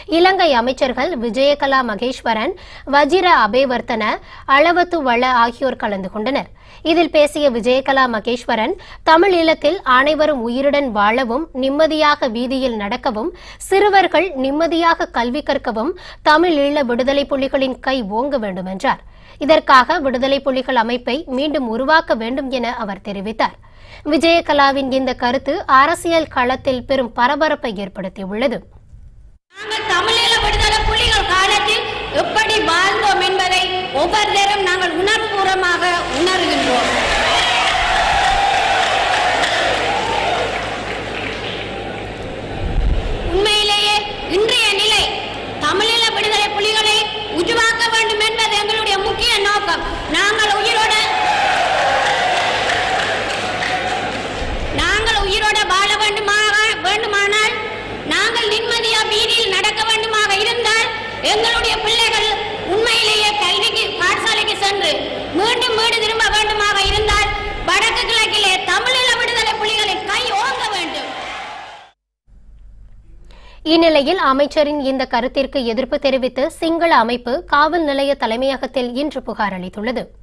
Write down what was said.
இலங்கை அமைச்சர்கள் விஜயகலா மகேஸ்வரன் வஜிர அபேவர்த்தன அளவத்து வள ஆகியோர் கலந்து கொண்டனர் இதில் பேசிய விஜயகலா மகேஸ்வரன் தமிழ் ஈழத்தில் அனைவரும் உயிருடன் வாழவும் நிம்மதியாக வீதியில் நடக்கவும் சிறுவர்கள் நிம்மதியாக கல்வி கற்கவும் தமிழ் ஈழ விடுதலை புலிகளின் கை ஓங்க வேண்டும் என்றார் இதற்காக விடுதலை புலிகள் அமைப்பை மீண்டும் உருவாக்க வேண்டும் என அவர் தெரிவித்தார் விஜயகலாவின் இந்த கருத்து அரசியல் களத்தில் பெரும் பரபரப்பை ஏற்படுத்தியுள்ளது நாங்கள் தமிழீழ விடுதலை புலிகள் காலத்தில் எப்படி வாழ்ந்தோம் என்பதை ஒவ்வொருத்தரும் நாங்கள் உணர்வுபூர்வமாக உணர்கின்றோம் உண்மையிலேயே இன்றைய நிலை தமிழீழ விடுதலை புலிகளை உருவாக்க வேண்டும் என்பது எங்களுடைய முக்கிய நோக்கம் நாங்கள் உயிரோட நாங்கள் உயிரோட வாழ வேண்டுமாக வேண்டுமானால் நாங்கள் நிம்மதியா வீதியில் நடக்க வேண்டுமாக இருந்தால் எங்களுடைய பிள்ளைகள் உண்மையிலேயே கல்விக்கு பாடசாலைக்கு சென்று மீண்டும் வீடு திரும்ப வேண்டுமாக இருந்தால் வடக்கு கிழக்கிலே தமிழீழ விடுதலை புலிகளின் கை ஓங்க வேண்டும் இந்நிலையில் அமைச்சரின் இந்த கருத்திற்கு எதிர்ப்பு தெரிவித்து சிங்கள அமைப்பு காவல் நிலைய தலைமையகத்தில் இன்று புகார் அளித்துள்ளது